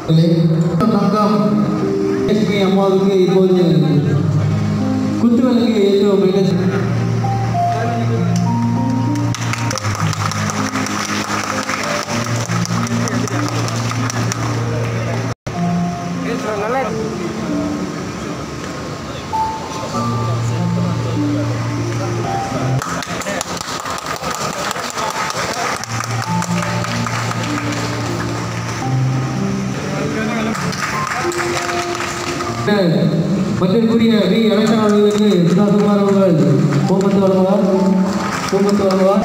தங்கம் லட்சுமி அம்மாவுக்கு இப்போது குத்துவிளக்கு ஏற்றுவோம் என்று மத்திற்குரிய வி எலக்ஷன் அவர்களுக்கு சுதாகுமார் அவர்கள் பூமத்து வழங்குவார் பூமத்து வழங்குவார்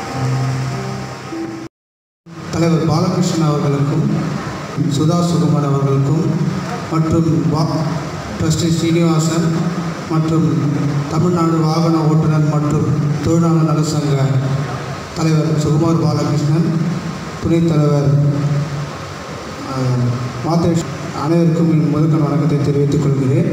தலைவர் பாலகிருஷ்ணன் அவர்களுக்கும் சுதா சுகுமார் அவர்களுக்கும் மற்றும் வா ட்ரஸ்டி ஸ்ரீனிவாசன் மற்றும் தமிழ்நாடு வாகன ஓட்டுநர் மற்றும் தொழிலாளர் நல சங்க தலைவர் சுகுமார் பாலகிருஷ்ணன் துணைத் தலைவர் அஹ், மாதேஷ் அனைவருக்கும் என் முதற்கண் வணக்கத்தை தெரிவித்துக் கொள்கிறேன்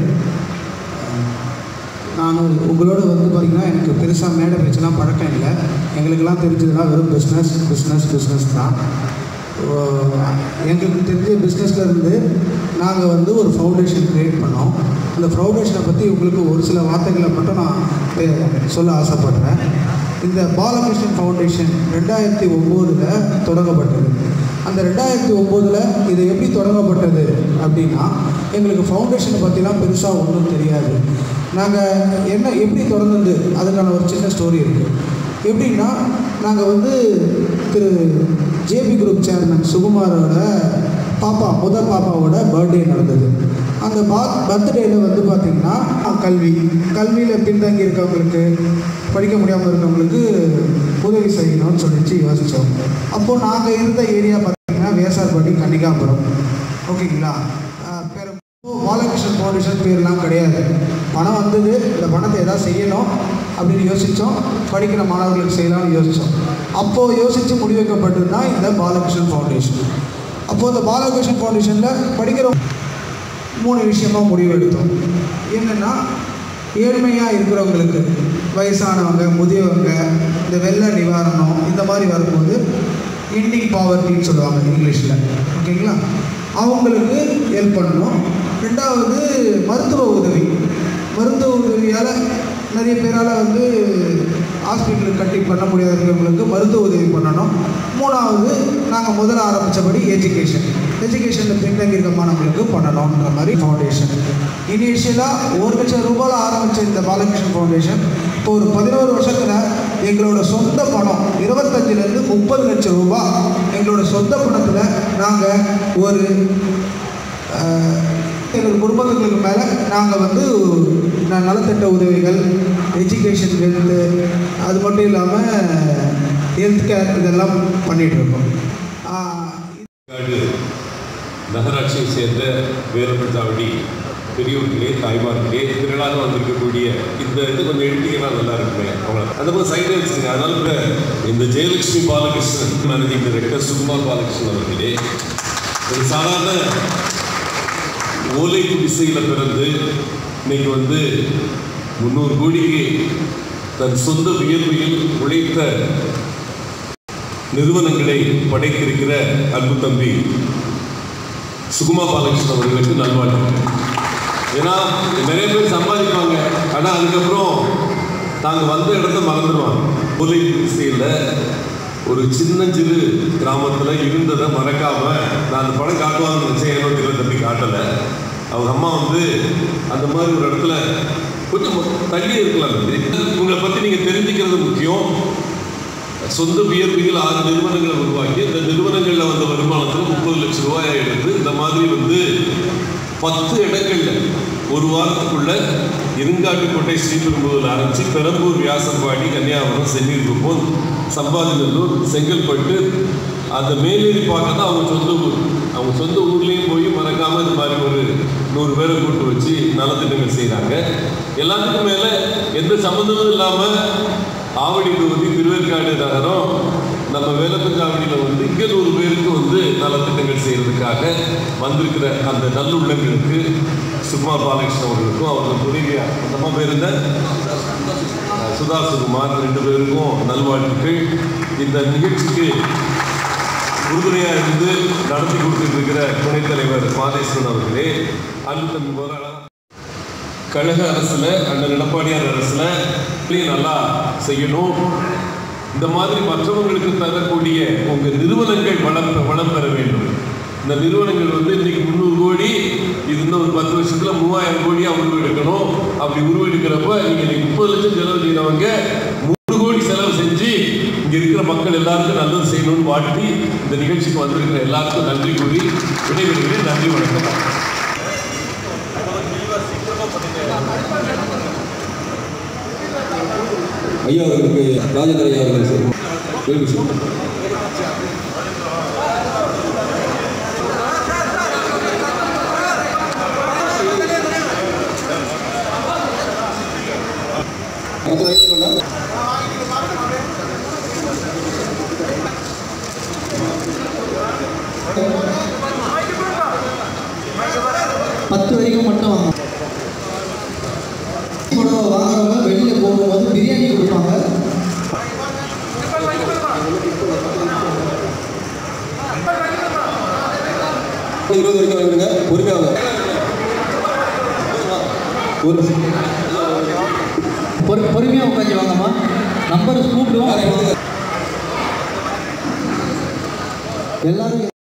நான் உங்களோட வந்து பார்த்திங்கன்னா எனக்கு பெருசாக மேடை பேச்செல்லாம் பழக்கம் இல்லை எங்களுக்கெல்லாம் தெரிஞ்சதுன்னா வெறும் பிஸ்னஸ் பிஸ்னஸ் பிஸ்னஸ் தான் ஓ, எங்களுக்கு தெரிஞ்ச பிஸ்னஸில் இருந்து நாங்கள் வந்து ஒரு ஃபவுண்டேஷன் க்ரியேட் பண்ணோம் அந்த ஃபவுண்டேஷனை பற்றி உங்களுக்கு ஒரு சில வார்த்தைகளை மட்டும் நான் பே- சொல்ல ஆசைப்படுறேன் இந்த பாலகிருஷ்ணன் ஃபவுண்டேஷன் ரெண்டாயிரத்தி ஒம்போதில் தொடங்கப்பட்டது அந்த ரெண்டாயிரத்தி ஒம்போதில் இது எப்படி தொடங்கப்பட்டது அப்படின்னா எங்களுக்கு ஃபவுண்டேஷனை பற்றிலாம் பெருசாக ஒன்றும் தெரியாது நாங்கள் என்ன எப்படி தொடர்ந்தது அதுக்கான ஒரு சின்ன ஸ்டோரி இருக்குது எப்படின்னா நாங்கள் வந்து திரு ஜேபி குரூப் சேர்மன் சுகுமாரோட பாப்பா முத பாப்பாவோட பர்த்டே நடந்தது அந்த பா பர்த்டேயில் வந்து பார்த்திங்கன்னா கல்வி கல்வியில் பின்தங்கி இருக்கவங்களுக்கு படிக்க முடியாமல் இருக்கவங்களுக்கு உதவி செய்யணும்னு சொல்லிச்சு யோசித்தோம் அப்போது நாங்கள் இருந்த ஏரியா பார்த்திங்கன்னா வேசார்பட்டி கன்னிகாபுரம் ஓகேங்களா ஆஹ் பெரும் பாலகிருஷ்ணன் ஃபவுண்டேஷன் பேர்லாம் கிடையாது பணம் வந்தது இந்த பணத்தை ஏதாவது செய்யணும் அப்படின்னு யோசித்தோம் படிக்கிற மாணவர்களுக்கு செய்யலாம்னு யோசித்தோம் அப்போது யோசித்து முடிவெடுக்கப்பட்டது தான் இந்த பாலகிருஷ்ணன் ஃபவுண்டேஷன் அப்போது இந்த பாலகிருஷ்ணன் ஃபவுண்டேஷனில் படிக்கிற மூணு விஷயமா முடிவெடுத்தோம் என்னென்னா ஏழ்மையாக இருக்கிறவங்களுக்கு வயசானவங்க முதியவங்க இந்த வெள்ள நிவாரணம் இந்த மாதிரி வரும்போது எண்டிங் பாவர்ட்டின்னு சொல்லுவாங்க இங்கிலீஷில் ஓகேங்களா அவங்களுக்கு ஹெல்ப் பண்ணணும் ரெண்டாவது மருத்துவ உதவி மருத்துவ உதவியால் நிறைய பேரால் வந்து ஹாஸ்பிட்டலுக்கு கட்டி பண்ண முடியாத இருக்கிறவங்களுக்கு மருத்துவ உதவி பண்ணணும் மூணாவது நாங்கள் முதல்ல ஆரம்பித்தபடி எஜுகேஷன் எஜுகேஷனில் பின்தங்கி இருக்க மாணவர்களுக்கு பண்ணணுன்ற மாதிரி ஃபவுண்டேஷன் இனிஷியலாக ஒரு லட்சம் ரூபாயில் ஆரம்பித்த இந்த பாலகிருஷ்ணன் ஃபவுண்டேஷன் இப்போ ஒரு பதினோரு வருஷத்தில் எங்களோட சொந்த பணம் இருபத்தஞ்சிலேருந்து முப்பது லட்சம் ரூபாய் எங்களோட சொந்த பணத்தில் நாங்கள் ஒரு ஆஹ், எங்கள் குடும்பங்களுக்கு மேலே நாங்கள் வந்து ந- நலத்திட்ட உதவிகள் எஜுகேஷன் ஹெல்த்து அது மட்டும் இல்லாமல் ஹெல்த் கேர் இதெல்லாம் பண்ணிகிட்டு இருக்கோம் ஆஹ், காடு நகராட்சியை சேர்ந்த வேலுப்பிரதாவடி பெரியவர்களே தாய்மார்களே திரளாக வந்திருக்கக்கூடிய இந்த இது கொஞ்சம் எடுத்தீங்கன்னா நல்லா இருக்குமே அவங்கள அந்த மாதிரி சைடில் வச்சுருங்க அதனால கூட இந்த ஜெயலட்சுமி பாலகிருஷ்ணன் மேனேஜிங் டைரக்டர் சுகுமார் பாலகிருஷ்ணன் அவர்களே ஒரு சாதாரண ஓலை குடிசையில் பிறந்து இன்னைக்கு வந்து முந்நூறு கோடிக்கு தன் சொந்த வியர்வையில் உழைத்த நிறுவனங்களை படைத்திருக்கிற அன்பு தம்பி சுகுமா பாலகிருஷ்ணன் அவர்களுக்கு நல்வாழ்வு ஏன்னா நிறைய பேர் சம்பாதிப்பாங்க ஆனால் அதுக்கப்புறம் தாங்கள் வந்த இடத்த மறந்துடுவாங்க போலை குடிசையில் ஒரு சின்னஞ்சிறு கிராமத்தில் இருந்ததை மறக்காம நான் அந்த படம் காட்டுவாங்கன்னு நினச்சேன் ஏனோ தெரியல தம்பி காட்டலை அவங்க அம்மா வந்து அந்த மாதிரி ஒரு இடத்துல கொஞ்சம் தள்ளி இருக்கலாம் தம்பி உங்களை பற்றி நீங்கள் தெரிஞ்சுக்கிறது முக்கியம் சொந்த வியர்வையில் ஆறு நிறுவனங்களை உருவாக்கி இந்த நிறுவனங்களில் வந்த வருமானத்தில் முப்பது லட்சம் ரூபாயை எடுத்து இந்த மாதிரி வந்து பத்து இடங்கள்ல ஒரு வாரத்துக்குள்ள இருங்காட்டுக்கோட்டை ஸ்ரீபெரும்புதூர் ஆரம்பிச்சு பெரம்பூர் வியாசர்பாடி கன்னியாகுமரம் சென்னிருப்போம் சம்பாதிநல்லூர் செங்கல்பட்டு அந்த மேலேறி பார்க்க தான் அவங்க சொந்த ஊர் அவங்க சொந்த ஊர்லேயும் போய் மறக்காம இந்த மாதிரி ஒரு நூறு பேரை கூட்டு வச்சு நலத்திட்டங்கள் செய்கிறாங்க எல்லாத்துக்கும் மேலே எந்த சம்மந்தமும் இல்லாமல் ஆவடி தொகுதி திருவேற்காடு நகரம் நம்ம வேலப்பஞ்சாவடியில் வந்து இங்கே நூறு பேருக்கு வந்து நலத்திட்டங்கள் செய்கிறதுக்காக வந்திருக்கிற அந்த நல்லுள்ளங்களுக்கு சுகுமார் பாலகிருஷ்ணன் அவர்களுக்கும் அவர்கள் துணைவியா அந்த அம்மா பேர் என்ன அஹ் சுதா சுகுமார் ரெண்டு பேருக்கும் நல்வாழ்த்துக்கள் இந்த நிகழ்ச்சிக்கு உறுதுணையாக இருந்து நடத்தி கொடுத்துட்டு இருக்கிற துணைத் தலைவர் மாதேஸ்வரன் அவர்களே அன்பு தம்பி போராளா கழக அரசுல அண்ணன் எடப்பாடியார் அரசுல இப்படியும் நல்லா செய்யணும் இந்த மாதிரி மற்றவங்களுக்கு தரக்கூடிய உங்க நிறுவனங்கள் வளம் பெ- வளம் பெற வேண்டும் இந்த நிறுவனங்கள் வந்து இன்னைக்கு முந்நூறு கோடி இது இன்னும் ஒரு பத்து வருஷத்துல மூவாயிரம் கோடியா உருவெடுக்கணும் அப்படி உருவெடுக்கிறப்ப நீங்க இன்னைக்கு முப்பது லட்சம் செலவு செய்யறவங்க மூணு கோடி செலவு செஞ்சு இங்க இருக்கிற மக்கள் எல்லாருக்கும் நல்லது செய்யணும்னு வாழ்த்தி இந்த நிகழ்ச்சிக்கு வந்திருக்கிற எல்லாருக்கும் நன்றி கூறி விடைபெறுகிறேன் நன்றி வணக்கம் ஐயா அவர்களுக்கு ராஜேந்திர ஐயா அவர்கள் சார் கேள்வி சார் அடுத்த ரைட் வேண்டாம் பத்து வரைக்கும் மட்டும் வாங்க புடவை வாங்குறவங்க வெளியில போகும்போது பிரியாணி கொடுப்பாங்க இருபது வரைக்கும் வாங்கிடுங்க பொறுமையாக வாங்க ஒரு பொறு பொறுமையாக உட்காந்து வாங்கம்மா நம்பர் கூப்பிடுவோம் எல்லாரும்